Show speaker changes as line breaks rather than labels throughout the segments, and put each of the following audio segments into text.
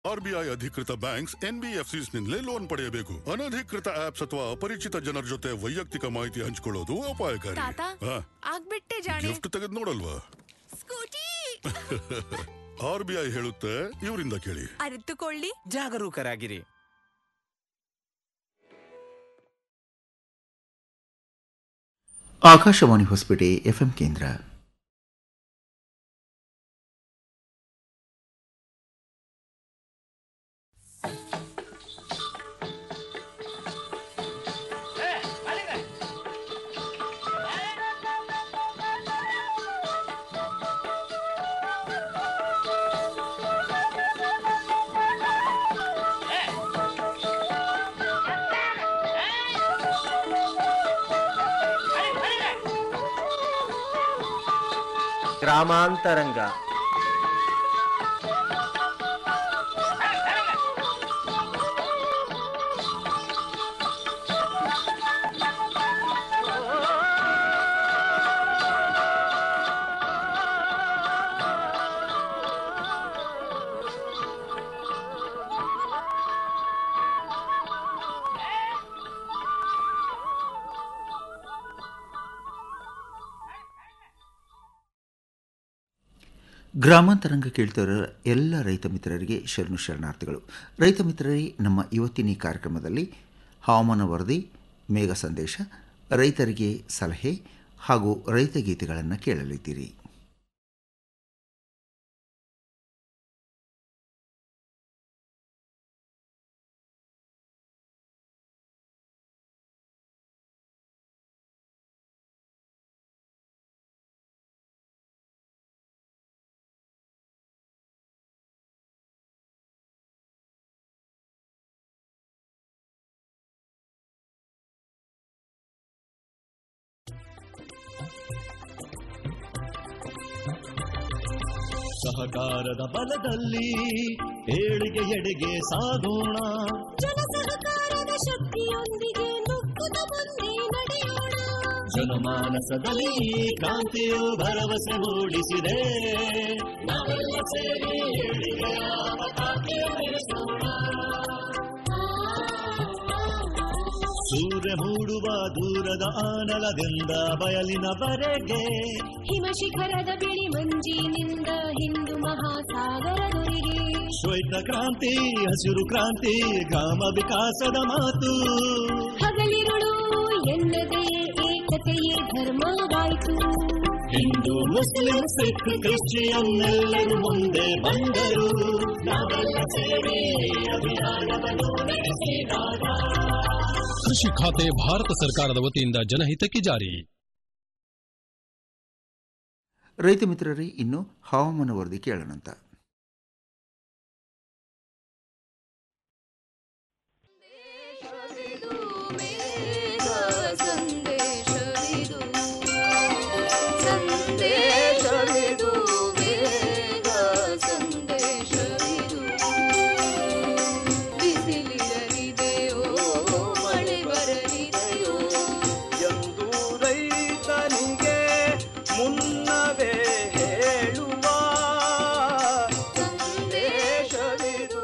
RBI ಅಧಿಕೃತ banks ಎನ್ಬಿಎಫ್ಸಿಸ್ ನಿಂದಲೇ loan ಪಡೆಯಬೇಕು ಅನಧಿಕೃತ ಆಪ್ಸ್ ಅಥವಾ ಅಪರಿಚಿತ ಜನರ ಜೊತೆ ವೈಯಕ್ತಿಕ ಮಾಹಿತಿ ಹಂಚಿಕೊಳ್ಳೋದು ಅಪಾಯಕಾರಿ
ತಾತ
ಹಾ,
ಆಗ್ಬಿಟ್ಟೆ ಜಾಣೆ
ಗಿಫ್ಟ್ ತೆಗೆದು ನೋಡಲ್ವಾ
ಸ್ಕೂಟಿ
ಆರ್ಬಿಐ ಹೇಳುತ್ತೆ ಇವರಿಂದ ಕೇಳಿ
ಅರಿತುಕೊಳ್ಳಿ
ಜಾಗರೂಕರಾಗಿರಿ
ಆಕಾಶವಾಣಿ ಹೊಸಪೇಟೆ ಎಫ್ಎಂ ಕೇಂದ್ರ
ಗ್ರಾಮಾಂತರಂಗ
ಗ್ರಾಮಾಂತರಂಗ ಕೇಳ್ತಿರೋ ಎಲ್ಲ ರೈತ ಮಿತ್ರರಿಗೆ ಶರಣು ಶರಣಾರ್ಥಿಗಳು ರೈತ ಮಿತ್ರರೇ ನಮ್ಮ ಇವತ್ತಿನ ಈ ಕಾರ್ಯಕ್ರಮದಲ್ಲಿ ಹವಾಮಾನ ವರದಿ ಮೇಘ ಸಂದೇಶ ರೈತರಿಗೆ ಸಲಹೆ ಹಾಗೂ ರೈತ ಗೀತೆಗಳನ್ನು ಕೇಳಲಿದ್ದೀರಿ
ಸಹಕಾರದ ಬಲದಲ್ಲಿ ಏಳಿಗೆ ಎಡೆಗೆ ಸಾಗೋಣ
ಜನಸಹಕಾರದ ಶಕ್ತಿಯೊಂದಿಗೆ ನುಗ್ಗುತ್ತ ಮುಂದೆ ನಡೆಯೋಣ
ಜನಮಾನಸದಲ್ಲಿ ಈ ಕ್ರಾಂತಿಯು ಭರವಸೆ ಮೂಡಿಸಿದೆ ನಾವೆಲ್ಲ ಸೇರಿ ಏಳಿಗೆಯ ಪತಾಕೆ ಬೆಳೆಸೋಣ. ಸೂರ್ಯ ಮೂಡುವ ದೂರದ ಆನಲದಿಂದ ಬಯಲಿನವರೆಗೆ
ಹಿಮ ಶಿಖರದ ಬಿಳಿ ಮಂಜಿನಿಂದ ಹಿಂದೂ ಮಹಾಸಾಗರದೊರೆಗೆ
ಶ್ವೇತ ಕ್ರಾಂತಿ ಹಸಿರು ಕ್ರಾಂತಿ ಗ್ರಾಮ ವಿಕಾಸದ ಮಾತು
ಹಗಲಿರುಳು ಎನ್ನದೇ ಏಕತೆಯೇ ಧರ್ಮವಾಯಿತು
ಹಿಂದೂ ಮುಸ್ಲಿಂ ಸಿಖ್ ಕ್ರಿಶ್ಚಿಯನ್ ಎಲ್ಲರೂ ಮುಂದೆ ಬಂದರು ನಾವೆಲ್ಲ ಸೇರಿ ಅಭಿಯಾನವನ್ನು ನಡೆಸಿದಾಗ
ಕೃಷಿ ಖಾತೆ ಭಾರತ ಸರ್ಕಾರದ ವತಿಯಿಂದ ಜನಹಿತಕ್ಕೆ ಜಾರಿ
ರೈತ ಮಿತ್ರರೇ ಇನ್ನು ಹವಾಮಾನ ವರದಿ ಕೇಳೋಣಂತ
ಎಂದು ರೈತನಿಗೆ ಮುನ್ನವೇ ಹೇಳುವ ಸಂದೇಶವಿದು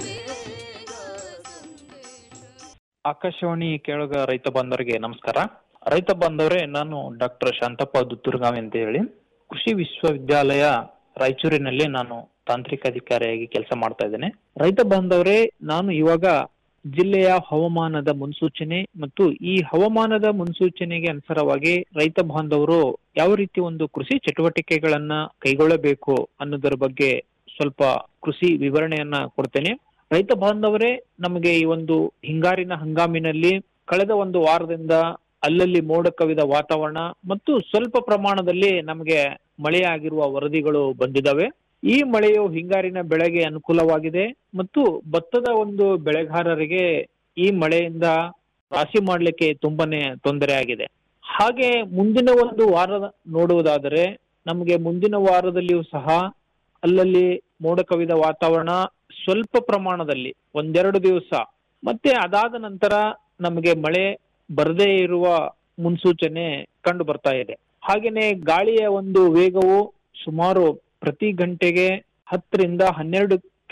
ಆಕಾಶವಾಣಿ ಕೇಳುಗ ರೈತ ಬಾಂಧವರಿಗೆ ನಮಸ್ಕಾರ ರೈತ ಬಾಂಧವರೇ ನಾನು ಡಾಕ್ಟರ್ ಶಾಂತಪ್ಪ ದುತ್ತೂರ್ಗಾವಿ ಅಂತ ಹೇಳಿ ಕೃಷಿ ವಿಶ್ವವಿದ್ಯಾಲಯ ರಾಯಚೂರಿನಲ್ಲಿ ನಾನು ತಾಂತ್ರಿಕ ಅಧಿಕಾರಿಯಾಗಿ ಕೆಲಸ ಮಾಡ್ತಾ ಇದ್ದೇನೆ ರೈತ ಬಾಂಧವರೇ ನಾನು ಇವಾಗ ಜಿಲ್ಲೆಯ ಹವಾಮಾನದ ಮುನ್ಸೂಚನೆ ಮತ್ತು ಈ ಹವಾಮಾನದ ಮುನ್ಸೂಚನೆಗೆ ಅನುಸಾರವಾಗಿ ರೈತ ಬಾಂಧವರು ಯಾವ ರೀತಿ ಒಂದು ಕೃಷಿ ಚಟುವಟಿಕೆಗಳನ್ನ ಕೈಗೊಳ್ಳಬೇಕು ಅನ್ನೋದರ ಬಗ್ಗೆ ಸ್ವಲ್ಪ ಕೃಷಿ ವಿವರಣೆಯನ್ನ ಕೊಡ್ತೇನೆ ರೈತ ಬಾಂಧವರೇ ನಮಗೆ ಈ ಒಂದು ಹಿಂಗಾರಿನ ಹಂಗಾಮಿನಲ್ಲಿ ಕಳೆದ ಒಂದು ವಾರದಿಂದ ಅಲ್ಲಲ್ಲಿ ಮೋಡ ಕವಿದ ವಾತಾವರಣ ಮತ್ತು ಸ್ವಲ್ಪ ಪ್ರಮಾಣದಲ್ಲಿ ನಮಗೆ ಮಳೆಯಾಗಿರುವ ವರದಿಗಳು ಬಂದಿದ್ದಾವೆ ಈ ಮಳೆಯು ಹಿಂಗಾರಿನ ಬೆಳೆಗೆ ಅನುಕೂಲವಾಗಿದೆ ಮತ್ತು ಭತ್ತದ ಒಂದು ಬೆಳೆಗಾರರಿಗೆ ಈ ಮಳೆಯಿಂದ ರಾಶಿ ಮಾಡ್ಲಿಕ್ಕೆ ತುಂಬಾನೇ ತೊಂದರೆ ಆಗಿದೆ ಹಾಗೆ ಮುಂದಿನ ಒಂದು ವಾರ ನೋಡುವುದಾದರೆ ನಮಗೆ ಮುಂದಿನ ವಾರದಲ್ಲಿಯೂ ಸಹ ಅಲ್ಲಲ್ಲಿ ಮೋಡ ಕವಿದ ವಾತಾವರಣ ಸ್ವಲ್ಪ ಪ್ರಮಾಣದಲ್ಲಿ ಒಂದೆರಡು ದಿವಸ ಮತ್ತೆ ಅದಾದ ನಂತರ ನಮಗೆ ಮಳೆ ಬರದೇ ಇರುವ ಮುನ್ಸೂಚನೆ ಕಂಡು ಬರ್ತಾ ಇದೆ ಹಾಗೇನೆ ಗಾಳಿಯ ಒಂದು ವೇಗವು ಸುಮಾರು ಪ್ರತಿ ಗಂಟೆಗೆ ಹತ್ತರಿಂದ ಹನ್ನೆರಡು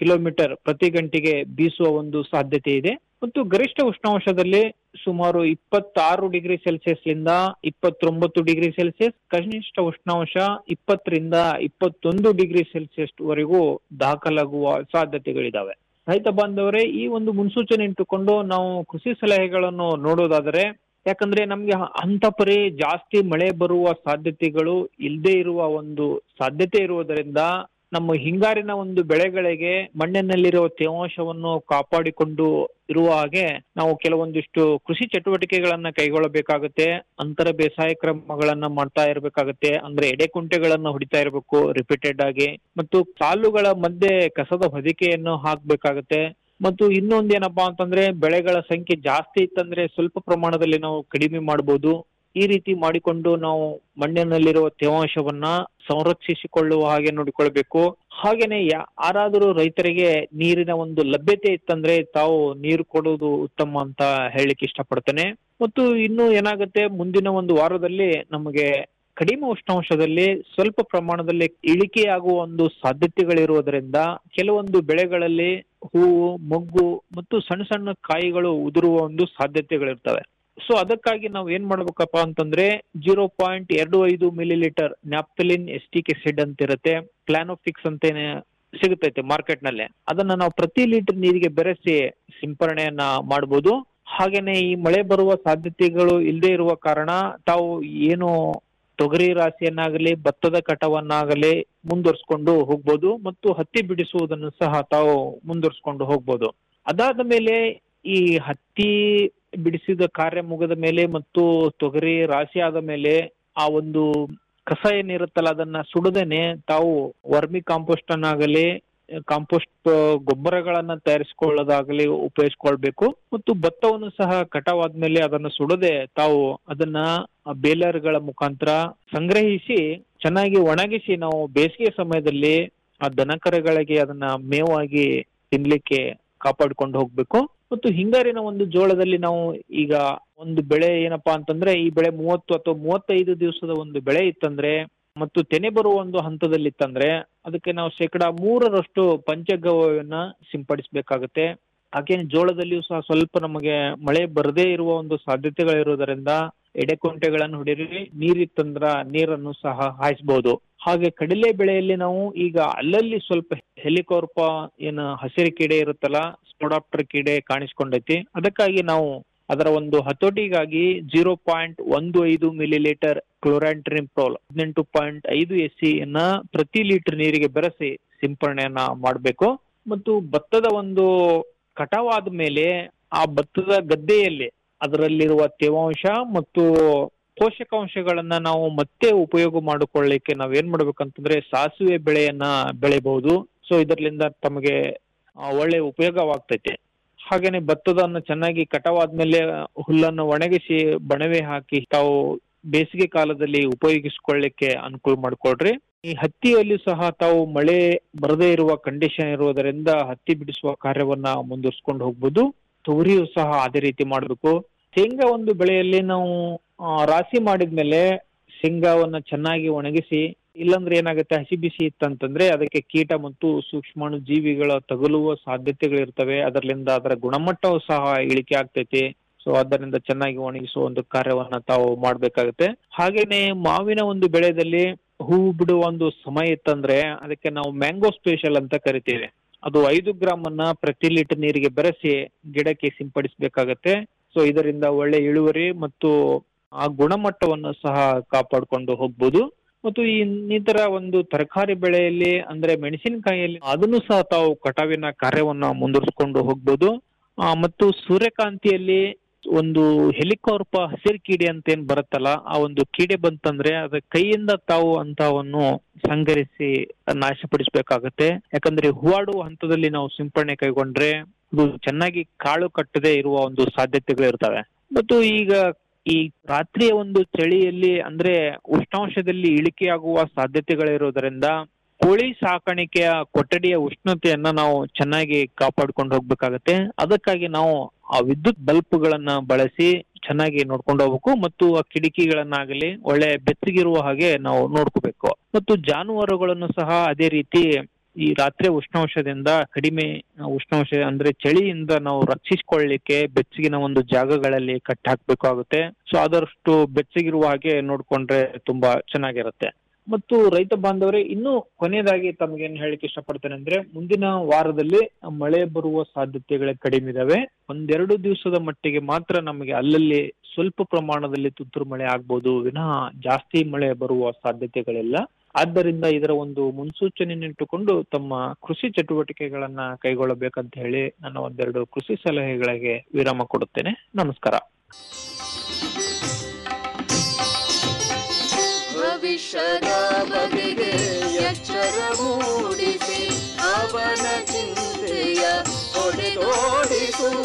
ಕಿಲೋಮೀಟರ್ ಪ್ರತಿ ಗಂಟೆಗೆ ಬೀಸುವ ಒಂದು ಸಾಧ್ಯತೆ ಇದೆ ಮತ್ತು ಗರಿಷ್ಠ ಉಷ್ಣಾಂಶದಲ್ಲಿ ಸುಮಾರು ಇಪ್ಪತ್ತಾರು ಡಿಗ್ರಿ ಸೆಲ್ಸಿಯಸ್ ಲಿಂದ ಇಪ್ಪತ್ತೊಂಬತ್ತು ಡಿಗ್ರಿ ಸೆಲ್ಸಿಯಸ್ ಕನಿಷ್ಠ ಉಷ್ಣಾಂಶ ಇಪ್ಪತ್ತರಿಂದ ಇಪ್ಪತ್ತೊಂದು ಡಿಗ್ರಿ ಸೆಲ್ಸಿಯಸ್ ವರೆಗೂ ದಾಖಲಾಗುವ ಸಾಧ್ಯತೆಗಳಿದಾವೆ ರೈತ ಬಾಂಧವರೇ ಈ ಒಂದು ಮುನ್ಸೂಚನೆ ಇಟ್ಟುಕೊಂಡು ನಾವು ಕೃಷಿ ಸಲಹೆಗಳನ್ನು ನೋಡೋದಾದರೆ ಯಾಕಂದ್ರೆ ನಮ್ಗೆ ಅಂತ ಪರಿ ಜಾಸ್ತಿ ಮಳೆ ಬರುವ ಸಾಧ್ಯತೆಗಳು ಇಲ್ಲದೆ ಇರುವ ಒಂದು ಸಾಧ್ಯತೆ ಇರುವುದರಿಂದ ನಮ್ಮ ಹಿಂಗಾರಿನ ಒಂದು ಬೆಳೆಗಳಿಗೆ ಮಣ್ಣಿನಲ್ಲಿರುವ ತೇವಾಂಶವನ್ನು ಕಾಪಾಡಿಕೊಂಡು ಇರುವ ಹಾಗೆ ನಾವು ಕೆಲವೊಂದಿಷ್ಟು ಕೃಷಿ ಚಟುವಟಿಕೆಗಳನ್ನ ಕೈಗೊಳ್ಳಬೇಕಾಗುತ್ತೆ ಅಂತರ ಬೇಸಾಯ ಕ್ರಮಗಳನ್ನ ಮಾಡ್ತಾ ಇರಬೇಕಾಗುತ್ತೆ ಅಂದ್ರೆ ಎಡೆಕುಂಟೆಗಳನ್ನ ಹೊಡಿತಾ ಇರಬೇಕು ರಿಪೀಟೆಡ್ ಆಗಿ ಮತ್ತು ಸಾಲುಗಳ ಮಧ್ಯೆ ಕಸದ ಹೊದಿಕೆಯನ್ನು ಹಾಕ್ಬೇಕಾಗತ್ತೆ ಮತ್ತು ಇನ್ನೊಂದೇನಪ್ಪಾ ಅಂತಂದ್ರೆ ಬೆಳೆಗಳ ಸಂಖ್ಯೆ ಜಾಸ್ತಿ ಇತ್ತಂದ್ರೆ ಸ್ವಲ್ಪ ಪ್ರಮಾಣದಲ್ಲಿ ನಾವು ಕಡಿಮೆ ಮಾಡಬಹುದು ಈ ರೀತಿ ಮಾಡಿಕೊಂಡು ನಾವು ಮಣ್ಣಿನಲ್ಲಿರುವ ತೇವಾಂಶವನ್ನ ಸಂರಕ್ಷಿಸಿಕೊಳ್ಳುವ ಹಾಗೆ ನೋಡಿಕೊಳ್ಬೇಕು ಹಾಗೇನೆ ಯಾರಾದರೂ ರೈತರಿಗೆ ನೀರಿನ ಒಂದು ಲಭ್ಯತೆ ಇತ್ತಂದ್ರೆ ತಾವು ನೀರು ಕೊಡುವುದು ಉತ್ತಮ ಅಂತ ಹೇಳಲಿಕ್ಕೆ ಇಷ್ಟಪಡ್ತೇನೆ ಮತ್ತು ಇನ್ನು ಏನಾಗುತ್ತೆ ಮುಂದಿನ ಒಂದು ವಾರದಲ್ಲಿ ನಮಗೆ ಕಡಿಮೆ ಉಷ್ಣಾಂಶದಲ್ಲಿ ಸ್ವಲ್ಪ ಪ್ರಮಾಣದಲ್ಲಿ ಇಳಿಕೆಯಾಗುವ ಒಂದು ಸಾಧ್ಯತೆಗಳಿರುವುದರಿಂದ ಕೆಲವೊಂದು ಬೆಳೆಗಳಲ್ಲಿ ಹೂವು ಮೊಗ್ಗು ಮತ್ತು ಸಣ್ಣ ಸಣ್ಣ ಕಾಯಿಗಳು ಉದುರುವ ಒಂದು ಸಾಧ್ಯತೆಗಳಿರ್ತವೆ ಸೊ ಅದಕ್ಕಾಗಿ ನಾವು ಏನ್ ಮಾಡ್ಬೇಕಪ್ಪ ಅಂತಂದ್ರೆ ಜೀರೋ ಪಾಯಿಂಟ್ ಎರಡು ಐದು millilitre naphthalene acetic acid ಅಂತ ಇರುತ್ತೆ ಪ್ಲಾನೋಫಿಕ್ಸ್ ಅಂತೇನೆ ಸಿಗುತ್ತೈತೆ ಮಾರ್ಕೆಟ್ ನಲ್ಲಿ ಅದನ್ನ ನಾವು ಪ್ರತಿ ಲೀಟರ್ ನೀರಿಗೆ ಬೆರೆಸಿ ಸಿಂಪರಣೆಯನ್ನ ಮಾಡಬಹುದು ಹಾಗೇನೆ ಈ ಮಳೆ ಬರುವ ಸಾಧ್ಯತೆಗಳು ಇಲ್ಲದೆ ಇರುವ ಕಾರಣ ತಾವು ಏನು ತೊಗರಿ ರಾಶಿಯನ್ನಾಗಲಿ ಭತ್ತದ ಕಟವನ್ನಾಗಲಿ ಮುಂದುವರ್ಸ್ಕೊಂಡು ಹೋಗ್ಬೋದು ಮತ್ತು ಹತ್ತಿ ಬಿಡಿಸುವುದನ್ನು ಸಹ ತಾವು ಮುಂದುವರ್ಸ್ಕೊಂಡು ಹೋಗ್ಬೋದು ಅದಾದ ಮೇಲೆ ಈ ಹತ್ತಿ ಬಿಡಿಸಿದ ಕಾರ್ಯ ಮುಗಿದ ಮೇಲೆ ಮತ್ತು ತೊಗರಿ ರಾಶಿ ಆದ ಮೇಲೆ ಆ ಒಂದು ಕಸ ಏನಿರುತ್ತಲ್ಲ ಅದನ್ನ ಸುಡದೇನೆ ತಾವು ವರ್ಮಿ ಕಾಂಪೋಸ್ಟ್ ಅನ್ನಾಗಲಿ ಕಾಂಪೋಸ್ಟ್ ಗೊಬ್ಬರಗಳನ್ನ ತಯಾರಿಸಿಕೊಳ್ಳೋದಾಗಲಿ ಉಪಯೋಗಿಸ್ಕೊಳ್ಬೇಕು ಮತ್ತು ಭತ್ತವನ್ನು ಸಹ ಕಟಾವಾದ್ಮೇಲೆ ಅದನ್ನು ಸುಡದೆ ತಾವು ಅದನ್ನ ಬೇಲರ್ಗಳ ಮುಖಾಂತರ ಸಂಗ್ರಹಿಸಿ ಚೆನ್ನಾಗಿ ಒಣಗಿಸಿ ನಾವು ಬೇಸಿಗೆ ಸಮಯದಲ್ಲಿ ಆ ದನಕರಗಳಿಗೆ ಅದನ್ನ ಮೇವಾಗಿ ತಿನ್ಲಿಕ್ಕೆ ಕಾಪಾಡ್ಕೊಂಡು ಹೋಗ್ಬೇಕು ಮತ್ತು ಹಿಂಗಾರಿನ ಒಂದು ಜೋಳದಲ್ಲಿ ನಾವು ಈಗ ಒಂದು ಬೆಳೆ ಏನಪ್ಪಾ ಅಂತಂದ್ರೆ ಈ ಬೆಳೆ ಮೂವತ್ತು ಅಥವಾ ಮೂವತ್ತೈದು ದಿವಸದ ಒಂದು ಬೆಳೆ ಇತ್ತಂದ್ರೆ ಮತ್ತು ತೆನೆ ಬರುವ ಒಂದು ಹಂತದಲ್ಲಿ ಇತ್ತಂದ್ರೆ ಅದಕ್ಕೆ ನಾವು ಶೇಕಡ ಮೂರರಷ್ಟು ಪಂಚಗವ್ಯವನ್ನ ಸಿಂಪಡಿಸಬೇಕಾಗುತ್ತೆ ಹಾಗೇನೆ ಜೋಳದಲ್ಲಿಯೂ ಸಹ ಸ್ವಲ್ಪ ನಮಗೆ ಮಳೆ ಬರದೇ ಇರುವ ಒಂದು ಸಾಧ್ಯತೆಗಳಿರುವುದರಿಂದ ಎಡೆಕುಂಟೆಗಳನ್ನು ಹೊಡಿರಿ ನೀರಿತ್ತಂದ್ರ ನೀರನ್ನು ಸಹ ಹಾಯಿಸಬಹುದು ಹಾಗೆ ಕಡಲೆ ಬೆಳೆಯಲ್ಲಿ ನಾವು ಈಗ ಅಲ್ಲಲ್ಲಿ ಸ್ವಲ್ಪ ಹೆಲಿಕೋರ್ಪ ಏನು ಹಸಿರು ಕೀಡೆ ಇರುತ್ತಲ್ಲ ಸ್ಪೊಡಾಪ್ಟರ್ ಕೀಡೆ ಕಾಣಿಸ್ಕೊಂಡೈತಿ ಅದಕ್ಕಾಗಿ ನಾವು ಅದರ ಒಂದು ಹತೋಟಿಗಾಗಿ ಜೀರೋ ಪಾಯಿಂಟ್ ಒಂದು ಐದು ಮಿಲಿ ಲೀಟರ್ ಕ್ಲೋರಾಂಟ್ರಿನ್ಪ್ರೋಲ್ ಹದಿನೆಂಟು ಪಾಯಿಂಟ್ ಐದು ಎಸ್ ಸಿ ಯನ್ನ ಪ್ರತಿ ಲೀಟರ್ ನೀರಿಗೆ ಬೆರೆಸಿ ಸಿಂಪರಣೆಯನ್ನ ಮಾಡಬೇಕು ಮತ್ತು ಭತ್ತದ ಒಂದು ಕಟಾವಾದ ಮೇಲೆ ಆ ಭತ್ತದ ಗದ್ದೆಯಲ್ಲಿ ಅದರಲ್ಲಿರುವ ತೇವಾಂಶ ಮತ್ತು ಪೋಷಕಾಂಶಗಳನ್ನ ನಾವು ಮತ್ತೆ ಉಪಯೋಗ ಮಾಡಿಕೊಳ್ಳಿಕ್ಕೆ ನಾವ್ ಏನ್ ಮಾಡ್ಬೇಕಂತಂದ್ರೆ ಸಾಸಿವೆ ಬೆಳೆಯನ್ನ ಬೆಳೆಬಹುದು ಸೊ ಇದರಿಂದ ತಮಗೆ ಆ, ಒಳ್ಳೆ ಉಪಯೋಗವಾಗ್ತೈತೆ ಹಾಗೇನೆ ಭತ್ತದನ್ನ ಚೆನ್ನಾಗಿ ಕಟಾವಾದ್ಮೇಲೆ ಹುಲ್ಲನ್ನು ಒಣಗಿಸಿ ಬಣವೆ ಹಾಕಿ ತಾವು ಬೇಸಿಗೆ ಕಾಲದಲ್ಲಿ ಉಪಯೋಗಿಸಿಕೊಳ್ಳಿಕ್ಕೆ ಅನುಕೂಲ ಮಾಡ್ಕೊಳ್ರಿ ಈ ಹತ್ತಿಯಲ್ಲಿ ಸಹ ತಾವು ಮಳೆ ಬರದೇ ಇರುವ ಕಂಡೀಷನ್ ಇರುವುದರಿಂದ ಹತ್ತಿ ಬಿಡಿಸುವ ಕಾರ್ಯವನ್ನ ಮುಂದುವರ್ಸ್ಕೊಂಡು ಹೋಗ್ಬೋದು ತೊಗರಿಯು ಸಹ ಅದೇ ರೀತಿ ಮಾಡಬೇಕು ಶೇಂಗಾ ಒಂದು ಬೆಳೆಯಲ್ಲಿ ನಾವು ಆ, ರಾಶಿ ಮಾಡಿದ್ಮೇಲೆ ಶೇಂಗಾವನ್ನ ಚೆನ್ನಾಗಿ ಒಣಗಿಸಿ ಇಲ್ಲಾಂದ್ರೆ ಏನಾಗುತ್ತೆ ಹಸಿ ಬಿಸಿ ಇತ್ತಂತಂದ್ರೆ ಅದಕ್ಕೆ ಕೀಟ ಮತ್ತು ಸೂಕ್ಷ್ಮಾಣು ಜೀವಿಗಳ ತಗುಲುವ ಸಾಧ್ಯತೆಗಳಿರ್ತವೆ ಅದರಿಂದ ಅದರ ಗುಣಮಟ್ಟವು ಸಹ ಇಳಿಕೆ ಆಗ್ತೈತಿ ಸೊ ಅದರಿಂದ ಚೆನ್ನಾಗಿ ಒಣಗಿಸುವ ಒಂದು ಕಾರ್ಯವನ್ನ ತಾವು ಮಾಡ್ಬೇಕಾಗುತ್ತೆ ಹಾಗೇನೆ ಮಾವಿನ ಒಂದು ಬೆಳೆದಲ್ಲಿ ಹೂವು ಬಿಡುವ ಒಂದು ಸಮಯ ಇತ್ತಂದ್ರೆ ಅದಕ್ಕೆ ನಾವು ಮ್ಯಾಂಗೋ ಸ್ಪೆಷಲ್ ಅಂತ ಕರಿತೀವಿ ಅದು ಐದು ಗ್ರಾಮ್ ಅನ್ನ ಪ್ರತಿ ಲೀಟರ್ ನೀರಿಗೆ ಬೆರೆಸಿ ಗಿಡಕ್ಕೆ ಸಿಂಪಡಿಸಬೇಕಾಗತ್ತೆ ಸೊ ಇದರಿಂದ ಒಳ್ಳೆ ಇಳುವರಿ ಮತ್ತು ಆ ಗುಣಮಟ್ಟವನ್ನು ಸಹ ಕಾಪಾಡಿಕೊಂಡು ಹೋಗ್ಬೋದು ಮತ್ತು ಈ ಇನ್ನಿತರ ಒಂದು ತರಕಾರಿ ಬೆಳೆಯಲ್ಲಿ ಅಂದ್ರೆ ಮೆಣಸಿನಕಾಯಿಯಲ್ಲಿ ಅದನ್ನು ಸಹ ತಾವು ಕಟಾವಿನ ಕಾರ್ಯವನ್ನ ಮುಂದುವರಿಸಿಕೊಂಡು ಹೋಗ್ಬೋದು ಆ, ಮತ್ತು ಸೂರ್ಯಕಾಂತಿಯಲ್ಲಿ ಒಂದು ಹೆಲಿಕಾರ್ಪ ಹಸಿರು ಕೀಡೆ ಅಂತ ಏನ್ ಬರುತ್ತಲ್ಲ ಆ ಒಂದು ಕೀಡೆ ಬಂತಂದ್ರೆ ಅದ ಕೈಯಿಂದ ತಾವು ಅಂತವನ್ನು ಸಂಗ್ರಹಿಸಿ ನಾಶಪಡಿಸಬೇಕಾಗತ್ತೆ ಯಾಕಂದ್ರೆ ಹೂವಾಡುವ ಹಂತದಲ್ಲಿ ನಾವು ಸಿಂಪರಣೆ ಕೈಗೊಂಡ್ರೆ ಅದು ಚೆನ್ನಾಗಿ ಕಾಳು ಕಟ್ಟದೆ ಇರುವ ಒಂದು ಸಾಧ್ಯತೆಗಳು ಇರ್ತವೆ ಮತ್ತು ಈಗ ಈ ರಾತ್ರಿಯ ಒಂದು ಚಳಿಯಲ್ಲಿ ಅಂದ್ರೆ ಉಷ್ಣಾಂಶದಲ್ಲಿ ಇಳಿಕೆಯಾಗುವ ಸಾಧ್ಯತೆಗಳಿರೋದ್ರಿಂದ ಕೋಳಿ ಸಾಕಾಣಿಕೆಯ ಕೊಠಡಿಯ ಉಷ್ಣತೆಯನ್ನ ನಾವು ಚೆನ್ನಾಗಿ ಕಾಪಾಡ್ಕೊಂಡು ಹೋಗ್ಬೇಕಾಗತ್ತೆ ಅದಕ್ಕಾಗಿ ನಾವು ಆ ವಿದ್ಯುತ್ ಬಲ್ಬ್ಗಳನ್ನ ಬಳಸಿ ಚೆನ್ನಾಗಿ ನೋಡ್ಕೊಂಡು ಹೋಗ್ಬೇಕು ಮತ್ತು ಆ ಕಿಟಕಿಗಳನ್ನಾಗಲಿ ಒಳ್ಳೆ ಬೆಚ್ಚಗಿರುವ ಹಾಗೆ ನಾವು ನೋಡ್ಕೋಬೇಕು ಮತ್ತು ಜಾನುವಾರುಗಳನ್ನು ಸಹ ಅದೇ ರೀತಿ ಈ ರಾತ್ರಿ ಉಷ್ಣಾಂಶದಿಂದ ಕಡಿಮೆ ಉಷ್ಣಾಂಶ ಅಂದ್ರೆ ಚಳಿಯಿಂದ ನಾವು ರಕ್ಷಿಸಿಕೊಳ್ಳಿಕ್ಕೆ ಬೆಚ್ಚಗಿನ ಒಂದು ಜಾಗಗಳಲ್ಲಿ ಕಟ್ಟಿ ಹಾಕ್ಬೇಕಾಗುತ್ತೆ ಸೊ ಆದಷ್ಟು ಬೆಚ್ಚಗಿರುವ ಹಾಗೆ ನೋಡ್ಕೊಂಡ್ರೆ ತುಂಬಾ ಚೆನ್ನಾಗಿರುತ್ತೆ ಮತ್ತು ರೈತ ಬಾಂಧವರೇ ಇನ್ನು ಕೊನೆಯದಾಗಿ ತಮಗೇನು ಹೇಳಿಕ್ಕೆ ಇಷ್ಟಪಡ್ತೇನೆ ಅಂದ್ರೆ ಮುಂದಿನ ವಾರದಲ್ಲಿ ಮಳೆ ಬರುವ ಸಾಧ್ಯತೆಗಳೇ ಕಡಿಮೆ ಇದಾವೆ ಒಂದೆರಡು ದಿವಸದ ಮಟ್ಟಿಗೆ ಮಾತ್ರ ನಮಗೆ ಅಲ್ಲಲ್ಲಿ ಸ್ವಲ್ಪ ಪ್ರಮಾಣದಲ್ಲಿ ತುಂತುರು ಮಳೆ ಆಗ್ಬೋದು ವಿನಃ ಜಾಸ್ತಿ ಮಳೆ ಬರುವ ಸಾಧ್ಯತೆಗಳಿಲ್ಲ ಆದ್ದರಿಂದ ಇದರ ಒಂದು ಮುನ್ಸೂಚನೆಯನ್ನಿಟ್ಟುಕೊಂಡು ತಮ್ಮ ಕೃಷಿ ಚಟುವಟಿಕೆಗಳನ್ನ ಕೈಗೊಳ್ಳಬೇಕಂತ ಹೇಳಿ ನನ್ನ ಒಂದೆರಡು ಕೃಷಿ ಸಲಹೆಗಳಿಗೆ ವಿರಾಮ ಕೊಡುತ್ತೇನೆ ನಮಸ್ಕಾರ
ಭವಿಷ್ಯದ ಬಗೆಗೆ ಎಚ್ಚರ ಮೂಡಿಸಿ ಅವನ ಚಿಂತೆಯ ಹೊಡೆದೋಡಿಸುವ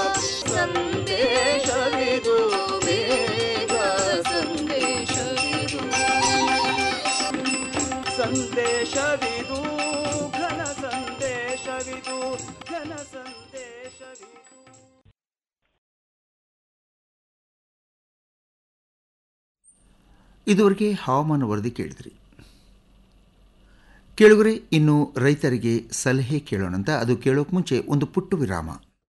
ಸಂದೇಶವಿದು ಬೇಗ ಸಂದೇಶವಿದು ಸಂದೇಶವಿದು ಘನ ಸಂದೇಶವಿದು ಘನ ಸಂದೇಶವಿದು
ಇದುವರೆಗೆ ಹವಾಮಾನ ವರದಿ ಕೇಳಿದ್ರಿ ಕೇಳುಗರೆ ಇನ್ನು ರೈತರಿಗೆ ಸಲಹೆ ಕೇಳೋಣಂತ ಅದು ಕೇಳೋಕೆ ಮುಂಚೆ ಒಂದು ಪುಟ್ಟು ವಿರಾಮ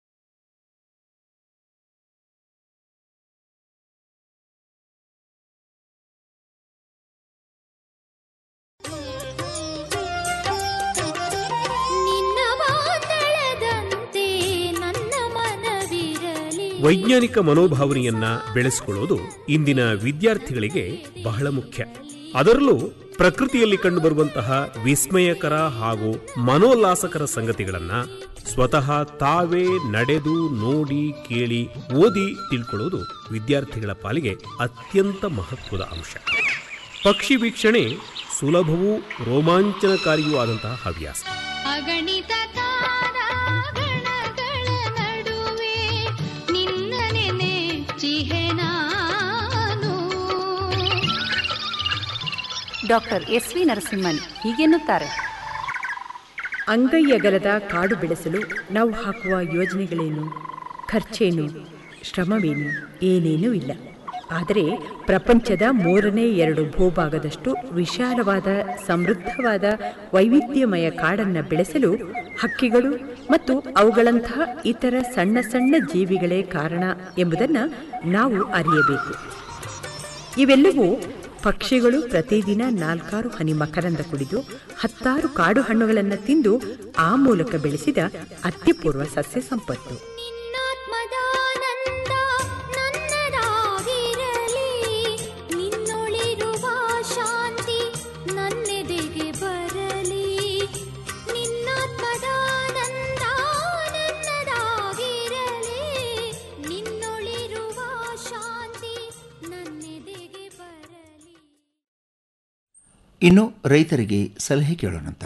ನಿನ್ನ ಮಾತಳದಂತೆ ನನ್ನ ಮನವಿರಲಿ
ವೈಜ್ಞಾನಿಕ ಮನೋಭಾವನೆಯನ್ನ ಬೆಳೆಸಿಕೊಳ್ಳೋದು ಇಂದಿನ ವಿದ್ಯಾರ್ಥಿಗಳಿಗೆ ಬಹಳ ಮುಖ್ಯ ಅದರಲ್ಲೂ ಪ್ರಕೃತಿಯಲ್ಲಿ ಕಂಡುಬರುವಂತಹ ವಿಸ್ಮಯಕರ ಹಾಗೂ ಮನೋಲ್ಲಾಸಕರ ಸಂಗತಿಗಳನ್ನ ಸ್ವತಃ ತಾವೇ ನಡೆದು ನೋಡಿ ಕೇಳಿ ಓದಿ ತಿಳ್ಕೊಳ್ಳೋದು ವಿದ್ಯಾರ್ಥಿಗಳ ಪಾಲಿಗೆ ಅತ್ಯಂತ ಮಹತ್ವದ ಅಂಶ ಪಕ್ಷಿ ವೀಕ್ಷಣೆ ಸುಲಭವೂ ರೋಮಾಂಚನಕಾರಿಯೂ ಆದಂತಹ ಹವ್ಯಾಸ
ಅಗಣಿತ ತಾರಾಗಣಗಳ ನಡುವೆ ನಿನ್ನನೆ ನೆಚ್ಚಿಹೆ ನಾನು
ಡಾಕ್ಟರ್ ಎಸ್ ವಿ ನರಸಿಂಹನ್ ಹೀಗೆನ್ನುತ್ತಾರೆ
ಅಂಗೈ ಅಗಲದ ಕಾಡು ಬೆಳೆಸಲು ನಾವು ಹಾಕುವ ಯೋಜನೆಗಳೇನು ಖರ್ಚೇನು ಶ್ರಮವೇನು ಏನೇನೂ ಇಲ್ಲ ಆದರೆ ಪ್ರಪಂಚದ ಮೂರನೇ ಎರಡು ಭೂಭಾಗದಷ್ಟು ವಿಶಾಲವಾದ ಸಮೃದ್ಧವಾದ ವೈವಿಧ್ಯಮಯ ಕಾಡನ್ನು ಬೆಳೆಸಲು ಹಕ್ಕಿಗಳು ಮತ್ತು ಅವುಗಳಂತಹ ಇತರ ಸಣ್ಣ ಸಣ್ಣ ಜೀವಿಗಳೇ ಕಾರಣ ಎಂಬುದನ್ನು ನಾವು ಅರಿಯಬೇಕು ಇವೆಲ್ಲವೂ ಪಕ್ಷಿಗಳು ಪ್ರತಿದಿನ ನಾಲ್ಕಾರು ಹನಿ ಮಕರಂದ ಕುಡಿದು ಹತ್ತಾರು ಕಾಡು ಹಣ್ಣುಗಳನ್ನು ತಿಂದು ಆ ಮೂಲಕ ಬೆಳೆಸಿದ ಅತ್ಯಪೂರ್ವ ಸಸ್ಯ ಸಂಪತ್ತು
ನಿನ್ನಾತ್ಮದಾನಂದ ನನ್ನದಾಗಿರಲಿ ನಿನ್ನೊಳಿರುವ ಶಾಂತಿ ನನ್ನೆದೆಗೆ ಬರಲಿ ನಿನ್ನಾತ್ಮದಾನಂದ ನನ್ನದಾಗಿರಲಿ ನಿನ್ನೊಳಿರುವ ಶಾಂತಿ ನನ್ನೆದೆಗೆ ಬರಲಿ
ಇನ್ನು ರೈತರಿಗೆ ಸಲಹೆ ಕೇಳೋಣಂತ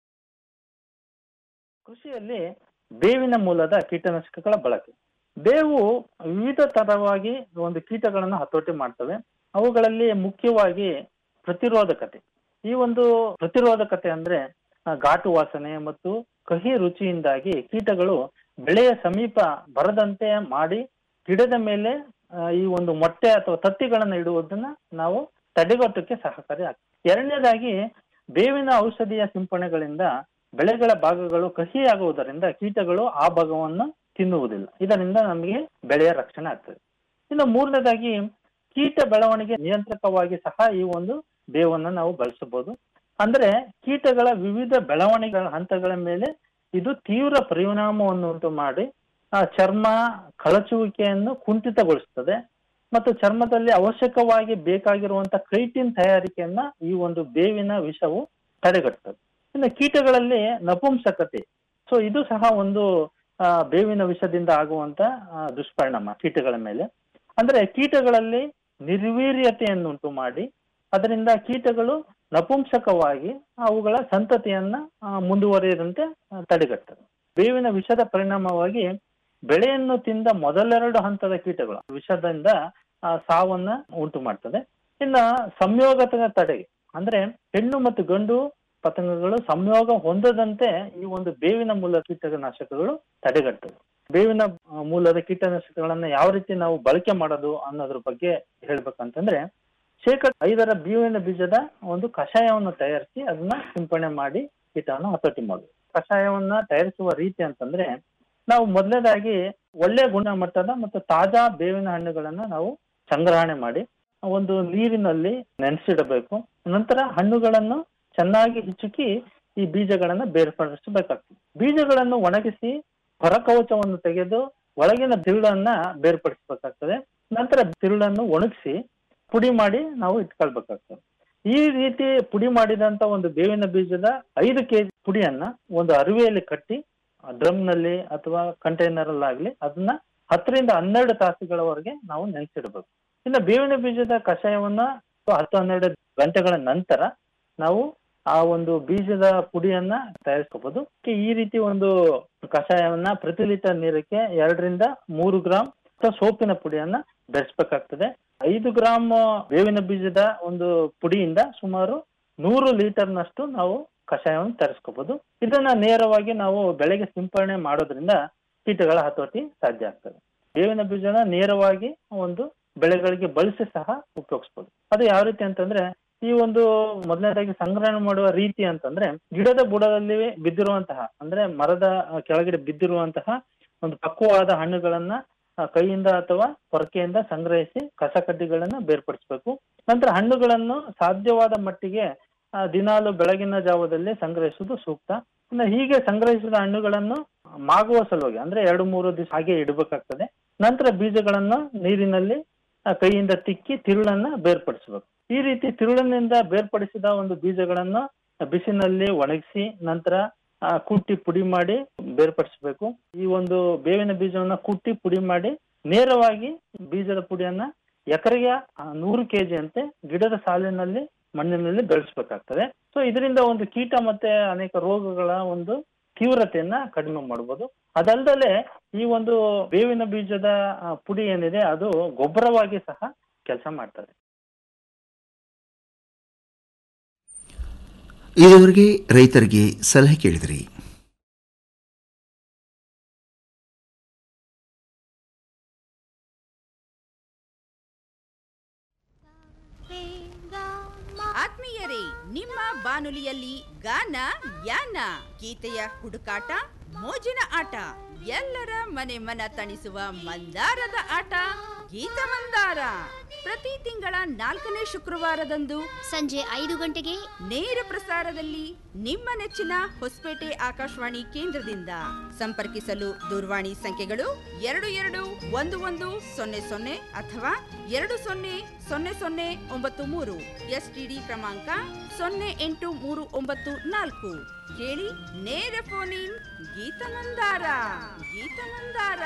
ಕೃಷಿಯಲ್ಲಿ ಬೇವಿನ ಮೂಲದ ಕೀಟನಾಶಕಗಳ ಬಳಕೆ ಬೇವು ವಿವಿಧ ತರವಾಗಿ ಒಂದು ಕೀಟಗಳನ್ನು ಹತೋಟಿ ಮಾಡ್ತವೆ ಅವುಗಳಲ್ಲಿ ಮುಖ್ಯವಾಗಿ ಪ್ರತಿರೋಧಕತೆ ಈ ಒಂದು ಪ್ರತಿರೋಧಕತೆ ಅಂದ್ರೆ ಆ, ಘಾಟು ವಾಸನೆ ಮತ್ತು ಕಹಿ ರುಚಿಯಿಂದಾಗಿ ಕೀಟಗಳು ಬೆಳೆಯ ಸಮೀಪ ಬರದಂತೆ ಮಾಡಿ ಗಿಡದ ಮೇಲೆ ಆ, ಈ ಒಂದು ಮೊಟ್ಟೆ ಅಥವಾ ತತ್ತಿಗಳನ್ನ ಇಡುವುದನ್ನ ನಾವು ತಡೆಗಟ್ಟಕ್ಕೆ ಸಹಕಾರಿ ಆಗ್ತದೆ ಎರಡನೇದಾಗಿ ಬೇವಿನ ಔಷಧಿಯ ಸಿಂಪರಣೆಗಳಿಂದ ಬೆಳೆಗಳ ಭಾಗಗಳು ಕಹಿಯಾಗುವುದರಿಂದ ಕೀಟಗಳು ಆ ಭಾಗವನ್ನು ತಿನ್ನುವುದಿಲ್ಲ ಇದರಿಂದ ನಮಗೆ ಬೆಳೆಯ ರಕ್ಷಣೆ ಆಗ್ತದೆ ಇನ್ನು ಮೂರನೇದಾಗಿ ಕೀಟ ಬೆಳವಣಿಗೆ ನಿಯಂತ್ರಕವಾಗಿ ಸಹ ಈ ಒಂದು ಬೇವನ್ನು ನಾವು ಬಳಸಬಹುದು ಅಂದ್ರೆ ಕೀಟಗಳ ವಿವಿಧ ಬೆಳವಣಿಗೆ ಹಂತಗಳ ಮೇಲೆ ಇದು ತೀವ್ರ ಪರಿಣಾಮವನ್ನು ಉಂಟು ಮಾಡಿ ಆ ಚರ್ಮ ಕಳಚುವಿಕೆಯನ್ನು ಕುಂಠಿತಗೊಳಿಸ್ತದೆ ಮತ್ತು ಚರ್ಮದಲ್ಲಿ ಅವಶ್ಯಕವಾಗಿ ಬೇಕಾಗಿರುವಂತ ಕ್ರೈಟಿನ್ ತಯಾರಿಕೆಯನ್ನ ಈ ಒಂದು ಬೇವಿನ ವಿಷವು ತಡೆಗಟ್ಟುತ್ತದೆ ಇನ್ನು ಕೀಟಗಳಲ್ಲಿ ನಪುಂಸಕತೆ ಸೊ ಇದು ಸಹ ಒಂದು ಆ, ಬೇವಿನ ವಿಷದಿಂದ ಆಗುವಂತ ಆ, ದುಷ್ಪರಿಣಾಮ ಕೀಟಗಳ ಮೇಲೆ ಅಂದ್ರೆ ಕೀಟಗಳಲ್ಲಿ ನಿರ್ವೀರ್ಯತೆಯನ್ನುಂಟು ಮಾಡಿ ಅದರಿಂದ ಕೀಟಗಳು ನಪುಂಸಕವಾಗಿ ಅವುಗಳ ಸಂತತಿಯನ್ನ ಆ, ಮುಂದುವರಿಯದಂತೆ ಆ, ತಡೆಗಟ್ಟುತ್ತದೆ ಬೇವಿನ ವಿಷದ ಪರಿಣಾಮವಾಗಿ ಬೆಳೆಯನ್ನು ತಿಂದ ಮೊದಲೆರಡು ಹಂತದ ಕೀಟಗಳು ವಿಷದಿಂದ ಆ, ಸಾವನ್ನ ಉಂಟು ಮಾಡ್ತದೆ ಇನ್ನ ಸಂಯೋಗದ ತಡೆಗೆ ಅಂದ್ರೆ ಹೆಣ್ಣು ಮತ್ತು ಗಂಡು ಪತಂಗಗಳು ಸಂಯೋಗ ಹೊಂದದಂತೆ ಈ ಒಂದು ಬೇವಿನ ಮೂಲ ಕೀಟನಾಶಕಗಳು ತಡೆಗಟ್ಟುತ್ತವೆ ಬೇವಿನ ಆ, ಮೂಲದ ಕೀಟನಾಶಕಗಳನ್ನ ಯಾವ ರೀತಿ ನಾವು ಬಳಕೆ ಮಾಡೋದು ಅನ್ನೋದ್ರ ಬಗ್ಗೆ ಹೇಳ್ಬೇಕಂತಂದ್ರೆ ಶೇಕಡ ಐದರ ಬೇವಿನ ಬೀಜದ ಒಂದು ಕಷಾಯವನ್ನು ತಯಾರಿಸಿ ಅದನ್ನ ಸಿಂಪಡಣೆ ಮಾಡಿ
ಕೀಟವನ್ನು ಹತೋಟಿ ಮಾಡುದು ಕಷಾಯವನ್ನ ತಯಾರಿಸುವ ರೀತಿ ಅಂತಂದ್ರೆ ನಾವು ಮೊದಲನೇದಾಗಿ ಒಳ್ಳೆ ಗುಣಮಟ್ಟದ ಮತ್ತು ತಾಜಾ ಬೇವಿನ ಹಣ್ಣುಗಳನ್ನ ನಾವು ಸಂಗ್ರಹಣೆ ಮಾಡಿ ಒಂದು ನೀರಿನಲ್ಲಿ ನೆನೆಸಿಡಬೇಕು ನಂತರ ಹಣ್ಣುಗಳನ್ನು ಚೆನ್ನಾಗಿ ಹಿಚುಕಿ ಈ ಬೀಜಗಳನ್ನ ಬೇರ್ಪಡಿಸಬೇಕಾಗ್ತದೆ ಬೀಜಗಳನ್ನು ಒಣಗಿಸಿ ಹೊರಕವಚವನ್ನು ತೆಗೆದು ಒಳಗಿನ ತಿರುಳನ್ನ ಬೇರ್ಪಡಿಸಬೇಕಾಗ್ತದೆ ನಂತರ ತಿರುಳನ್ನು ಒಣಗಿಸಿ ಪುಡಿ ಮಾಡಿ ನಾವು ಇಟ್ಕೊಳ್ಬೇಕಾಗ್ತದೆ ಈ ರೀತಿ ಪುಡಿ ಮಾಡಿದಂತ ಒಂದು ಬೇವಿನ ಬೀಜದ ಐದು ಕೆಜಿ ಪುಡಿಯನ್ನ ಒಂದು ಅರಿವೆಯಲ್ಲಿ ಕಟ್ಟಿ ಡ್ರಮ್ ನಲ್ಲಿ ಅಥವಾ ಕಂಟೈನರ್ ಅಲ್ಲಾಗ್ಲಿ ಅದನ್ನ ಹತ್ತರಿಂದ ಹನ್ನೆರಡು ತಾಸುಗಳವರೆಗೆ ನಾವು ನೆನೆಸಿಡಬೇಕು ಇನ್ನು ಬೇವಿನ ಬೀಜದ ಕಷಾಯವನ್ನ ಹತ್ತು ಹನ್ನೆರಡು ಗಂಟೆಗಳ ನಂತರ ನಾವು ಆ ಒಂದು ಬೀಜದ ಪುಡಿಯನ್ನ ತಯಾರಿಸ್ಕೋಬಹುದು ಈ ರೀತಿ ಒಂದು ಕಷಾಯವನ್ನ ಪ್ರತಿ ಲೀಟರ್ ನೀರಕ್ಕೆ ಎರಡರಿಂದ ಮೂರು ಗ್ರಾಮ್ ಸೋಪಿನ ಪುಡಿಯನ್ನ ಬೆರೆಸ್ಬೇಕಾಗ್ತದೆ ಐದು ಗ್ರಾಮ್ ಬೇವಿನ ಬೀಜದ ಒಂದು ಪುಡಿಯಿಂದ ಸುಮಾರು ನೂರು ಲೀಟರ್ನಷ್ಟು ನಾವು ಕಷಾಯವನ್ನು ತರಿಸ್ಕೋಬಹುದು ಇದನ್ನ ನೇರವಾಗಿ ನಾವು ಬೆಳೆಗೆ ಸಿಂಪರಣೆ ಮಾಡೋದ್ರಿಂದ ಕೀಟಗಳ ಹತೋಟಿ ಸಾಧ್ಯ ಆಗ್ತದೆ ಬೇವಿನ ಬೀಜನ ನೇರವಾಗಿ ಒಂದು ಬೆಳೆಗಳಿಗೆ ಬಳಸಿ ಸಹ ಉಪಯೋಗಿಸ್ಬೋದು ಅದು ಯಾವ ರೀತಿ ಅಂತಂದ್ರೆ ಈ ಒಂದು ಮೊದಲನೇದಾಗಿ ಸಂಗ್ರಹಣೆ ಮಾಡುವ ರೀತಿ ಅಂತಂದ್ರೆ ಗಿಡದ ಬುಡದಲ್ಲಿ ಬಿದ್ದಿರುವಂತಹ ಅಂದ್ರೆ ಮರದ ಕೆಳಗಡೆ ಬಿದ್ದಿರುವಂತಹ ಒಂದು ಪಕ್ವವಾದ ಹಣ್ಣುಗಳನ್ನ ಆ, ಕೈಯಿಂದ ಅಥವಾ ಪೊರಕೆಯಿಂದ ಸಂಗ್ರಹಿಸಿ ಕಸಕಡ್ಡಿಗಳನ್ನ ಬೇರ್ಪಡಿಸಬೇಕು ನಂತರ ಹಣ್ಣುಗಳನ್ನು ಸಾಧ್ಯವಾದ ಮಟ್ಟಿಗೆ ಆ, ದಿನಾಲು ಬೆಳಗಿನ ಜಾವದಲ್ಲಿ ಸಂಗ್ರಹಿಸುವುದು ಸೂಕ್ತ ಇನ್ನು ಹೀಗೆ ಸಂಗ್ರಹಿಸಿದ ಹಣ್ಣುಗಳನ್ನು ಮಾಗುವ ಸಲುವಾಗಿ ಅಂದ್ರೆ ಎರಡು ಮೂರು ದಿವಸ ಹಾಗೆ ಇಡಬೇಕಾಗ್ತದೆ ನಂತರ ಬೀಜಗಳನ್ನು ನೀರಿನಲ್ಲಿ ಆ, ಕೈಯಿಂದ ತಿಕ್ಕಿ ತಿರುಳನ್ನ ಬೇರ್ಪಡಿಸಬೇಕು ಈ ರೀತಿ ತಿರುಳಿನಿಂದ ಬೇರ್ಪಡಿಸಿದ ಒಂದು ಬೀಜಗಳನ್ನು ಬಿಸಿನಲ್ಲಿ ಒಣಗಿಸಿ ನಂತರ ಆ, ಕುಟ್ಟಿ ಪುಡಿ ಮಾಡಿ ಬೇರ್ಪಡಿಸಬೇಕು ಈ ಒಂದು ಬೇವಿನ ಬೀಜವನ್ನ ಕುಟ್ಟಿ ಪುಡಿ ಮಾಡಿ ನೇರವಾಗಿ ಬೀಜದ ಪುಡಿಯನ್ನ ಎಕರೆಗೆ ಆ, ನೂರು ಕೆಜಿ ಅಂತೆ ಗಿಡದ ಸಾಲಿನಲ್ಲಿ ಮಣ್ಣಿನಲ್ಲಿ ಬೆಳೆಸಬೇಕಾಗ್ತದೆ ಸೊ ಇದರಿಂದ ಒಂದು ಕೀಟ ಮತ್ತೆ ಅನೇಕ ರೋಗಗಳ ಒಂದು ತೀವ್ರತೆಯನ್ನ ಕಡಿಮೆ ಮಾಡಬಹುದು ಅದಲ್ದಲೆ ಈ ಒಂದು ಬೇವಿನ ಬೀಜದ ಆ, ಪುಡಿ ಏನಿದೆ ಅದು ಗೊಬ್ಬರವಾಗಿ ಸಹ ಕೆಲಸ ಮಾಡ್ತದೆ
ಇದುವರೆಗೆ ರೈತರಿಗೆ ಸಲಹೆ ಕೇಳಿದಿರಿ
ಆತ್ಮೀಯರೇ ನಿಮ್ಮ ಬಾನುಲಿಯಲ್ಲಿ ಗಾನ ಯಾನ ಗೀತೆಯ ಹುಡುಕಾಟ ಮೋಜಿನ ಆಟ ಎಲ್ಲರ ಮನೆ ಮನ ತಣಿಸುವ ಮಂದಾರದ ಆಟ ಗೀತ ಮಂದಾರ ಪ್ರತಿ ತಿಂಗಳ ನಾಲ್ಕನೇ ಶುಕ್ರವಾರದಂದು
ಸಂಜೆ ಐದು ಗಂಟೆಗೆ
ನೇರ ಪ್ರಸಾರದಲ್ಲಿ ನಿಮ್ಮ ನೆಚ್ಚಿನ ಹೊಸಪೇಟೆ ಆಕಾಶವಾಣಿ ಕೇಂದ್ರದಿಂದ ಸಂಪರ್ಕಿಸಲು ದೂರವಾಣಿ ಸಂಖ್ಯೆಗಳು ಎರಡು ಎರಡು ಒಂದು ಒಂದು ಸೊನ್ನೆ ಸೊನ್ನೆ ಅಥವಾ ಎರಡು ಸೊನ್ನೆ ಸೊನ್ನೆ ಸೊನ್ನೆ ಒಂಬತ್ತು ಮೂರು ಎಸ್ಟಿಡಿ ಕ್ರಮಾಂಕ ಸೊನ್ನೆ ಎಂಟು ಮೂರು ಒಂಬತ್ತು ನಾಲ್ಕು ಕೇಳಿ ನೇರ ಫೋನ್ ಇನ್ ಗೀತ ಮಂದಾರ ಗೀತ ಮಂದಾರ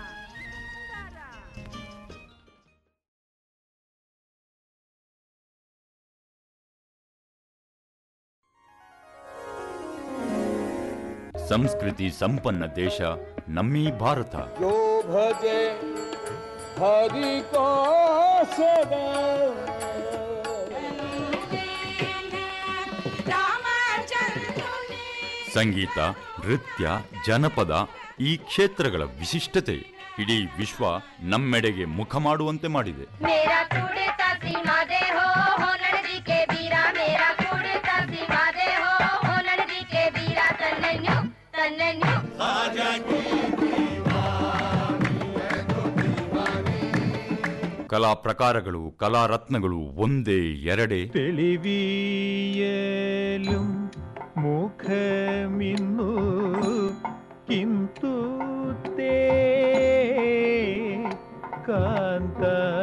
ಸಂಸ್ಕೃತಿ ಸಂಪನ್ನ ದೇಶ ನಮ್ಮೀ ಭಾರತ
जो भजे हरि को सदा
ಸಂಗೀತ ನೃತ್ಯ ಜನಪದ ಈ ಕ್ಷೇತ್ರಗಳ ವಿಶಿಷ್ಟತೆ ಇಡೀ ವಿಶ್ವ ನಮ್ಮೆಡೆಗೆ ಮುಖ ಮಾಡುವಂತೆ ಮಾಡಿದೆ
मेरा कुड़ता सीमा दे हो हो लड़दी के बीरा मेरा कुड़ता सीमा दे हो हो लड़दी के बीरा तन्नन्यू तन्नन्यू
ಕಲಾ ಪ್ರಕಾರಗಳು ಕಲಾ ರತ್ನಗಳು ಒಂದೇ ಎರಡೇ
തെളിവിയലും മുഖമിന്നു കിന്തു തേ കാന്ത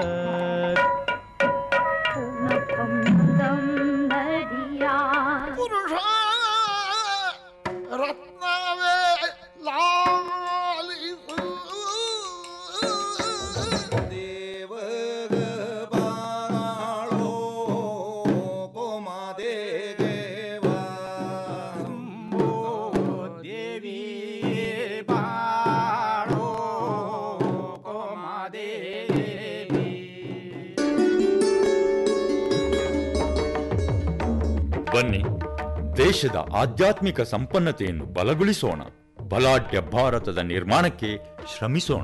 ರತ್ನವೇ ಲಾಲಿಸು ದೇವಗ ಬಾಳೋ ಕೋಮಾದೆ
ದೇವಿ ಬಾಳೋ ಕೋಮಾದೇವಿ
ಬನ್ನಿ ದೇಶದ ಆಧ್ಯಾತ್ಮಿಕ ಸಂಪನ್ನತೆಯನ್ನು ಬಲಗೊಳಿಸೋಣ ಬಲಾಢ್ಯ ಭಾರತದ ನಿರ್ಮಾಣಕ್ಕೆ ಶ್ರಮಿಸೋಣ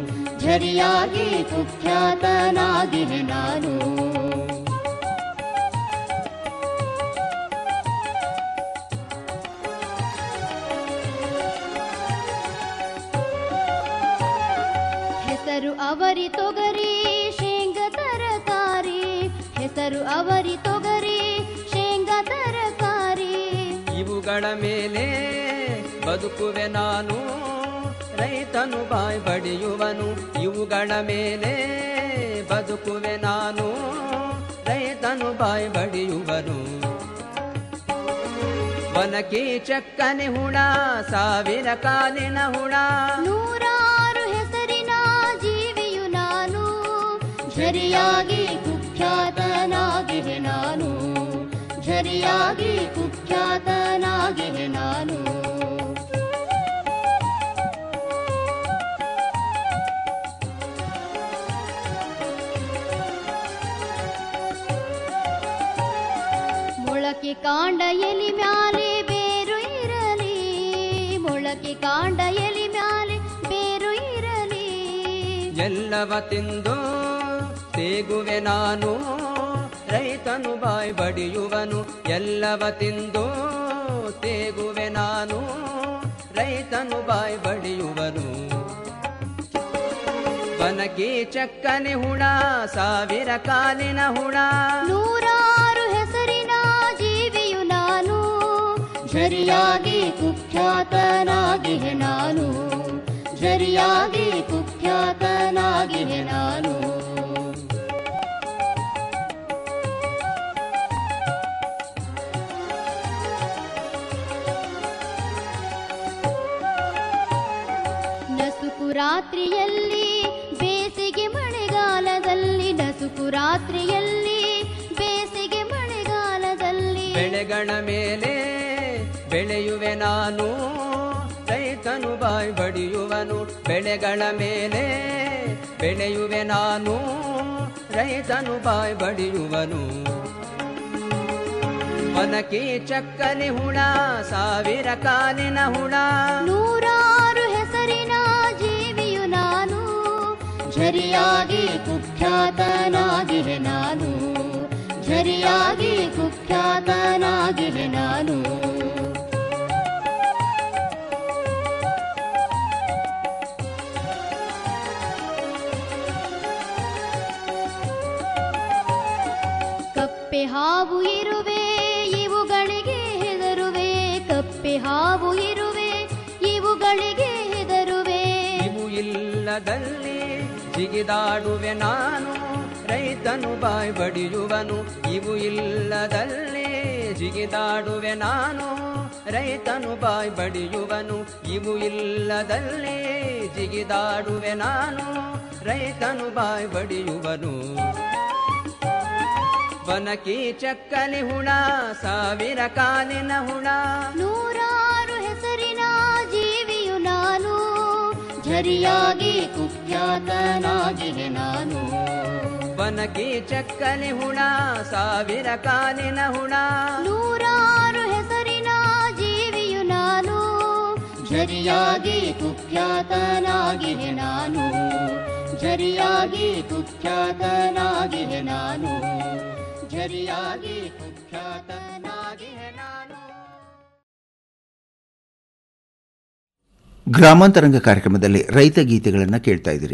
ಝರಿಯಾಗಿ ಕುಖ್ಯಾತನಾಗಿಹೆ ನಾನು ಹೆಸರು ಅವರಿ ತೊಗರಿ ಶೇಂಗ ತರಕಾರಿ ಹೆಸರು ಅವರಿ ತೊಗರಿ ಶೇಂಗ ತರಕಾರಿ
ಇವುಗಳ ಮೇಲೆ ಬದುಕುವೆ ನಾನು ರೈತನು ಬಾಯ್ ಬಡಿಯುವನು ಇವುಗಳ ಮೇಲೆ ಬದುಕುವೆ ನಾನು ರೈತನು ಬಾಯ್ ಬಡಿಯುವನು ವನಕಿ ಚಕ್ಕನೆ ಹುಣ ಸಾವಿರ ಕಾಲಿನ ಹುಣ
ನೂರಾರು ಹೆಸರಿನ ಜೀವಿಯು ನಾನು
ಝರಿಯಾಗಿ ಕುಖ್ಯಾತನಾಗಿಹೆ ನಾನು ಝರಿಯಾಗಿ ಕುಖ್ಯಾತನಾಗಿಹೆ ನಾನು
ಮೊಳಕೆ ಕಾಂಡ ಎಲಿ ಮ್ಯಾಲೆ ಬೇರು ಇರಲಿ ಮೊಳಕೆ ಕಾಂಡ ಎಲಿ ಮ್ಯಾಲೆ ಬೇರು ಇರಲಿ
ಎಲ್ಲವ ತಿಂದು ತೇಗುವೆ ನಾನು ರೈತನು ಬಾಯ್ ಬಡಿಯುವನು ಎಲ್ಲವ ತಿಂದು ತೇಗುವೆ ನಾನು ರೈತನು ಬಾಯ್ ಬಡಿಯುವನು ಬನಕಿ ಚಕ್ಕನೆ ಹುಣ ಸಾವಿರ ಕಾಲಿನ ಹುಣ
ನೂರಾರು ಹೆಸರಿನ ಜೀವಿಯು ನಾನು
ಝರಿಯಾಗಿ ಕುಖ್ಯಾತನಾಗಿಹೆ ನಾನು ಝರಿಯಾಗಿ ಕುಖ್ಯಾತನಾಗಿಹೆ ನಾನು
ನಸುಕು ರಾತ್ರಿಯಲ್ಲಿ ಬೇಸಿಗೆ ಮಳೆಗಾಲದಲ್ಲಿ ನಸುಕು ರಾತ್ರಿಯಲ್ಲಿ ಬೇಸಿಗೆ ಮಳೆಗಾಲದಲ್ಲಿ
ಬೆಳೆಗಳ ಮೇಲೆ ಬೆಳೆಯುವೆ ನಾನು ರೈತನು ಬಾಯ್ ಬಡಿಯುವನು ಬೆಳೆಗಳ ಮೇಲೆ ಬೆಳೆಯುವೆ ನಾನು ರೈತನು ಬಾಯ್ ಬಡಿಯುವನು ವನಕಿ ಚಕ್ಕನೆ ಹುಣ ಸಾವಿರ ಕಾಲಿನ ಹುಣ
ನೂರಾರು ಹೆಸರಿನ ಜೀವಿಯು ನಾನು
ಝರಿಯಾಗಿ ಕುಖ್ಯಾತನಾಗಿಹೆ ನಾನು ಝರಿಯಾಗಿ ಕುಖ್ಯಾತನಾಗಿಹೆ ನಾನು
ಕಪ್ಪೆ ಹಾವು ಇರುವೆ ಇವುಗಳಿಗೆ ಹೆದರುವೆ ಕಪ್ಪೆ ಹಾವು ಇರುವೆ ಇವುಗಳಿಗೆ ಹೆದರುವೆ
ಇವು ಇಲ್ಲದಲ್ಲಿ ಜಿಗಿದಾಡುವೆ ನಾನು ರೈತನು ಬಾಯ್ ಬಡಿಯುವನು ಇವು ಇಲ್ಲದಲ್ಲಿ ಜಿಗಿದಾಡುವೆ ನಾನು ರೈತನು ಬಾಯ್ ಬಡಿಯುವನು ಇವು ಇಲ್ಲದಲ್ಲಿ ಜಿಗಿದಾಡುವೆ ನಾನು ರೈತನು ಬಾಯ್ ಬಡಿಯುವನು ವನಕಿ ಚಕ್ಕಲಿ ಹುಣ ಸಾವಿರ ಕಾಲಿನ ಹುಣ
ನೂರಾರು ಹೆಸರಿನ ಜೀವಿಯು ನಾನು
ಝರಿಯಾಗಿ ಕುಖ್ಯಾತನಾಗಿಹೆ ನಾನು
ವನಕಿ ಚಕ್ಕಲಿ ಹುಣ ಸಾವಿರ ಕಾಲಿನ ಹುಣ
ನೂರಾರು ಹೆಸರಿನ ಜೀವಿಯು ನಾನು
ಝರಿಯಾಗಿ ಕುಖ್ಯಾತನಾಗಿಹೆ ನಾನು ಝರಿಯಾಗಿ ಕುಖ್ಯಾತನಾಗಿಹೆ ನಾನು ಝರಿಯಾಗಿ ಕುಖ್ಯಾತನಾಗಿಹೆ ನಾನು
ಗ್ರಾಮಾಂತರಂಗ ಕಾರ್ಯಕ್ರಮದಲ್ಲಿ ರೈತ ಗೀತೆಗಳನ್ನು ಕೇಳ್ತಾ ಇದ್ದೀರಿ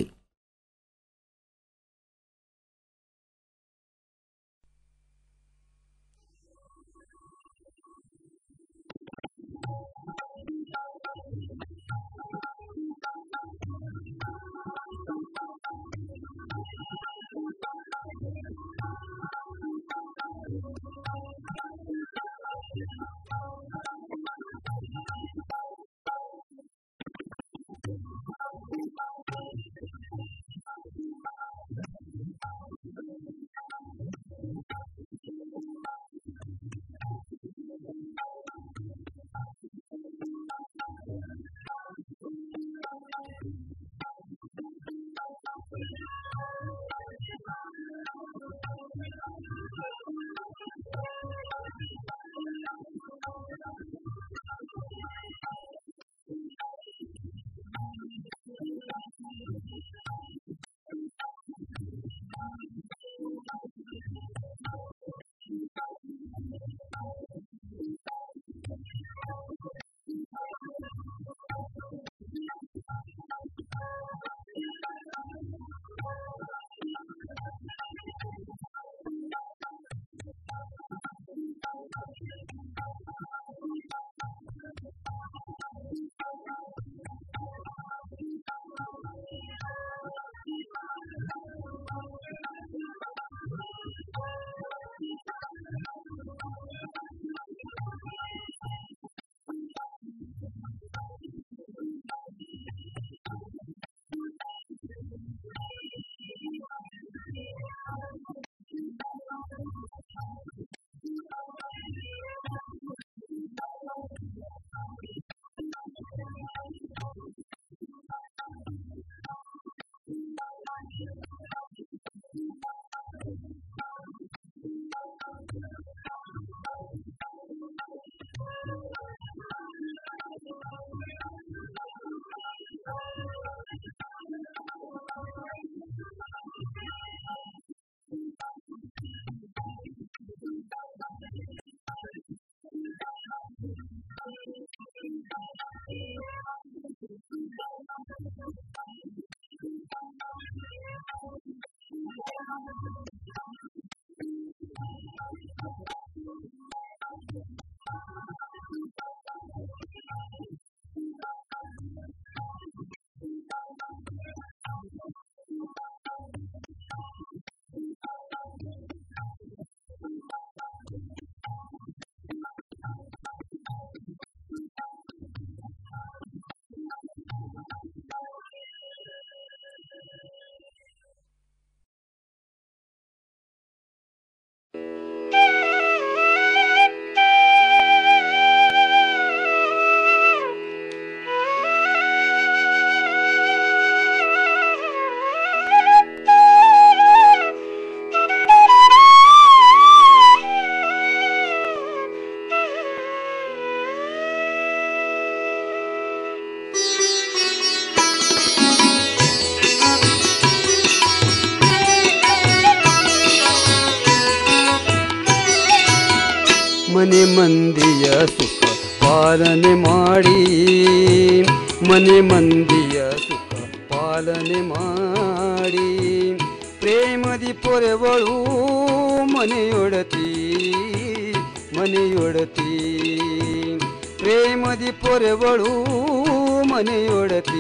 ಮನೆ ಮಂದಿಯ ಸುಖ ಪಾಲನೆ ಮಾಡಿ ಮನೆ ಮಂದಿಯ ಸುಖ ಪಾಲನೆ ಮಾಡಿ ಪ್ರೇಮದಿ ಪೊರೆವಳು ಮನೆಯೊಡತಿ ಮನೆಯೊಡತಿ ಪ್ರೇಮದಿ ಪೊರೆವಳು ಮನೆಯೊಡತಿ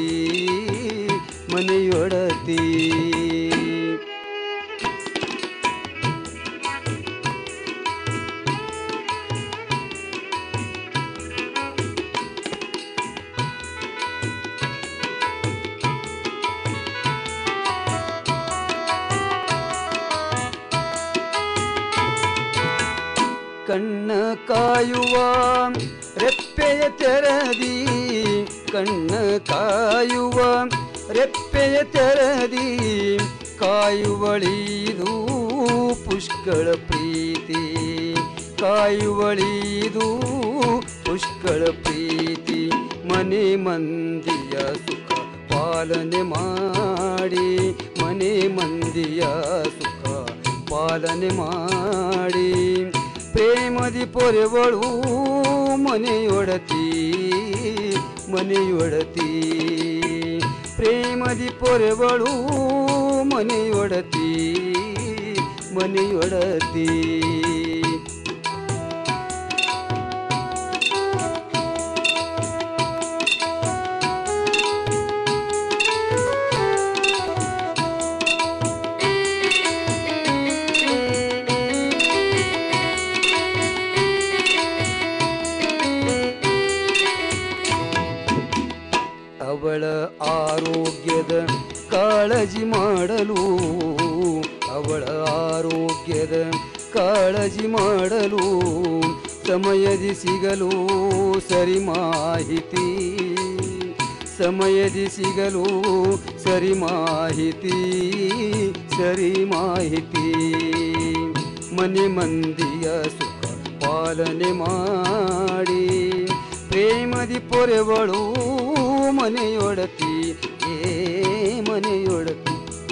ಮನೆಯೊಡತಿ ಕಣ್ಣ ಕಾಯುವ ರೆಪ್ಪೆಯ ತೆರದಿ ಕಣ್ಣ ಕಾಯುವ ರೆಪ್ಪೆಯ ತೆರದಿ ಕಾಯುವಳಿದು ಪುಷ್ಕಳ ಪ್ರೀತಿ ಕಾಯುವಳಿದು ಪುಷ್ಕಳ ಪ್ರೀತಿ ಮನೆ ಮಂದಿಯ ಸುಖ ಪಾಲನೆ ಮಾಡಿ ಮನೆ ಮಂದಿಯ ಸುಖ ಪಾಲನೆ ಮಾಡಿ ಪ್ರೇಮದಿ ಪೊರೆವಳು ಮನೆಯೊಡತಿ ಮನೆಯೊಡತಿ ಪ್ರೇಮದಿ ಪೊರೆವಳು ಮನೆಯೊಡತಿ ಮನೆಯೊಡತಿ ಅವಳ ಆರೋಗ್ಯದ ಕಾಳಜಿ ಮಾಡಲು ಅವಳ ಆರೋಗ್ಯದ ಕಾಳಜಿ ಮಾಡಲು ಸಮಯದಿ ಸಿಗಲು ಸರಿ ಮಾಹಿತಿ ಸಮಯದಿ ಸಿಗಲು ಸರಿ ಮಾಹಿತಿ ಸರಿ ಮಾಹಿತಿ ಮನೆ ಮಂದಿಯ ಸುಖ ಪಾಲನೆ ಮಾಡಿ ಪ್ರೇಮದಿ ಪೊರೆವಳು ಮನೆಯೊಡತಿ ಏ ಮನೆಯೊಡತಿ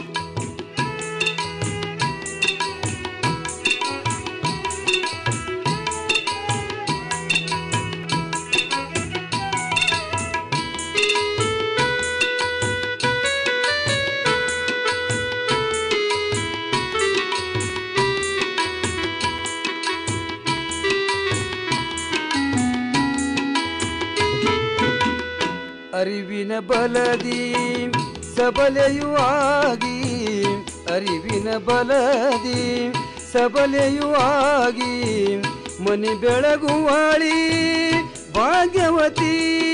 ಅರಿವಿನ ಬಲದಿ ಸಬಲೆಯೂ ಆಗಿ ಅರಿವಿನ ಬಲದಿ ಸಬಲೆಯೂ ಆಗಿ ಮನೆ ಬೆಳಗುವಾಳಿ ಭಾಗ್ಯವತಿ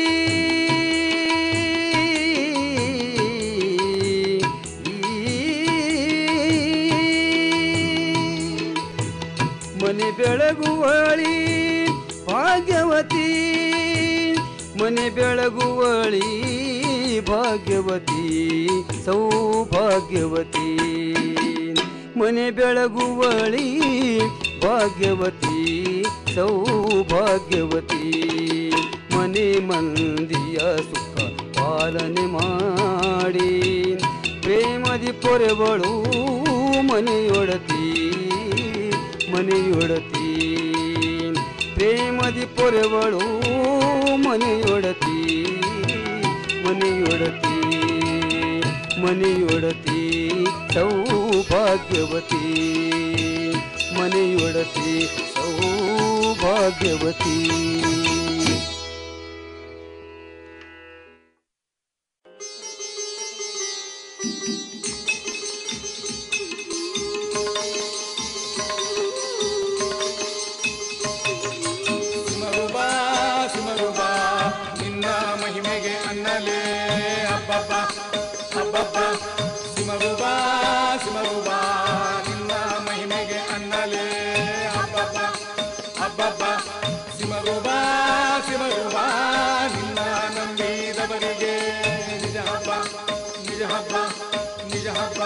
ಮನೆ ಬೆಳಗುವಳಿ ಭಾಗ್ಯವತಿ ಮನೆ ಬೆಳಗುವಳಿ ಭಾಗ್ಯವತಿ ಸೌಭಾಗ್ಯವತಿ ಮನೆ ಬೆಳಗುವಳಿ ಭಾಗ್ಯವತಿ ಸೌಭಾಗ್ಯವತಿ ಮನೆ ಮಂದಿಯ ಸುಖ ಪಾಲನೆ ಮಾಡಿ ಪ್ರೇಮದಿ ಪೊರೆವಳು ಮನೆಯೊಡತಿ ಮನೆಯೊಡತಿ ಪ್ರೇಮದಿ ಪೊರೆವಳು ಮನೆಯೊಡತಿ ಮನೆಯೊಡತಿ ಮನೆಯೊಡತಿ ಸೌಭಾಗ್ಯವತಿ ಮನೆಯೊಡತಿ ಸೌಭಾಗ್ಯವತಿ
ಸಿಮರುಬಾ ಸಿಮರುಬಾ ನಿನ್ನ ಮಹಿಮೆಗೆ ಅನ್ನಲೇ ಹಬ್ಬಬ್ಬ ಹಬ್ಬಬ್ಬ ಸಿಮರುಬಾ ಸಿಮರುಬಾ ನಿನ್ನ ಮಹಿಮೆಗೆ ಅನ್ನಲೇ ಹಬ್ಬಬ್ಬ ಹಬ್ಬಬ್ಬ ಸಿಮರುಬಾ ಸಿಮರುಬಾ ನಿನ್ನ ನಂಬಿದವರಿಗೆ ನಿಜ ಹಬ್ಬ ನಿಜ ಹಬ್ಬ ನಿಜ ಹಬ್ಬ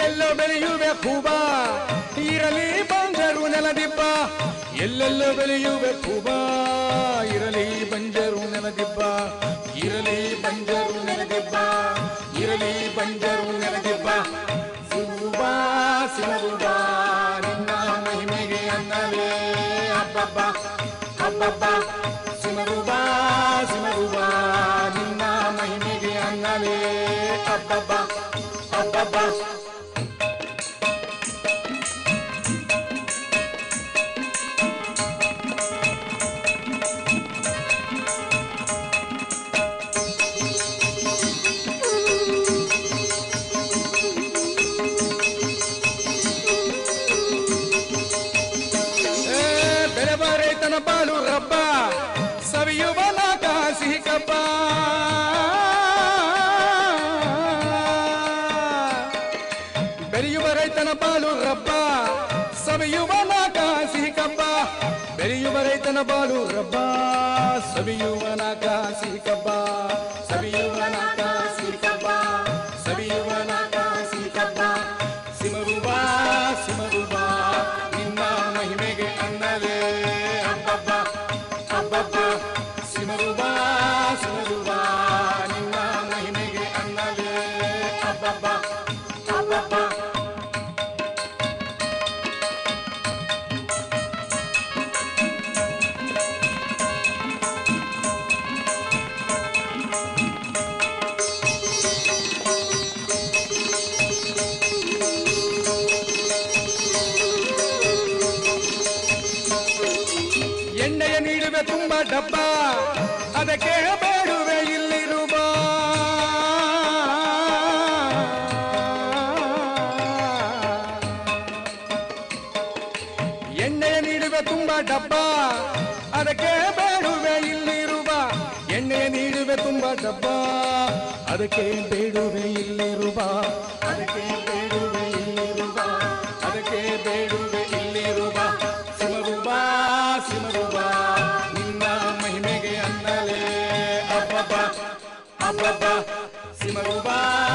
ಎಲ್ಲೆಲ್ಲೋ ಬೆಳೆಯುವೆ ಹೂವ ಇರಲಿ ಬಂಜರು ನೆಲದಿಬ್ಬ ಎಲ್ಲೆಲ್ಲೋ ಬೆಳೆಯುವೆ ಹೂವ ಇರಲಿ ಬಂಜರು ನೆಲದಿಬ್ಬ ಇರಲಿ ಬಂಜರು ನೆಲದಿಬ್ಬ ಇರಲಿ ಬಂಜರು ನೆಲದಿಬ್ಬ ಸಿಗುವ ಸಿಗುವ ನಿನ್ನ ಮಹಿಮೆಗೆ ಅನ್ನಲೇ ಹಬ್ಬಬ್ಬ ಹಬ್ಬಬ್ಬ ಸಿಮರುಬ ಸಿಮರುಬ ನಿನ್ನ ಮಹಿಮೆಗೆ ಅನ್ನಲೇ ಹಬ್ಬಬ್ಬ ಹಬ್ಬಬ್ಬ ಏ, ಬೆಳೆವ ರೈತನ ಬಾಳು ರಬ್ಬ ಸವಿಯುವ ನಾಕ ಸಿಹಿ ಕಬ್ಬ ಬೆಳೆಯುವ ರೈತನ ಬಾಳು ರಬ್ಬ ಸವಿಯುವ ನಾಕ ಸಿಹಿ ಕಬ್ಬ ಬೆಳೆಯುವ ರೈತನ ಬಾಳು ರಬ್ಬ ಸವಿಯುವ ನಾಕ ಸಿಹಿ ಕಬ್ಬ ಸವಿಯುವ ನಾಕ ಸಿಹಿ ಕಬ್ಬ ಸವಿಯುವ ನಾಕ ಸಿಹಿ ಕಬ್ಬ ಸಿಮರುಬ ಸಿಮರುಬ ನಿನ್ನ ಮಹಿಮೆಗೆ ಅನ್ನಲೇ ಹಬ್ಬಬ್ಬ ಹಬ್ಬಬ್ಬ ಸಿಮರುಬ ಸಿಮರುಬ ನಿನ್ನ ಮಹಿಮೆಗೆ ಅನ್ನಲೇ ಹಬ್ಬಬ್ಬ ಹಬ್ಬಬ್ಬ ಎಣ್ಣೆಯ ನೀಡುವೆ ತುಂಬ ಡಬ್ಬ ಅದಕ್ಕೆ ಬೇಡುವೆ ಇಲ್ಲಿರುವ ಎಣ್ಣೆಯ ನೀಡುವೆ ತುಂಬ ಡಬ್ಬ ಅದಕ್ಕೆ ಬೇಡುವೆ ಇಲ್ಲಿರುವ ಎಣ್ಣೆಯ ನೀಡುವೆ ತುಂಬ ಡಬ್ಬ ಅದಕ್ಕೆ ಬೇಡುವೆ ಇಲ್ಲಿರುವ ಅದಕ್ಕೆ ಬೇಡುವೆ ಇಲ್ಲಿರುವ ಅದಕ್ಕೆ ಬೇಡುವೆ ಇಲ್ಲಿರುವ ಸಿಮರುಬ ಸಿಮರುಬ ನಿನ್ನ ಮಹಿಮೆಗೆ ಅನ್ನಲೇ ಅಬ್ಬಬ್ಬ ಅಬ್ಬಬ್ಬ ಸಿಮರುಬ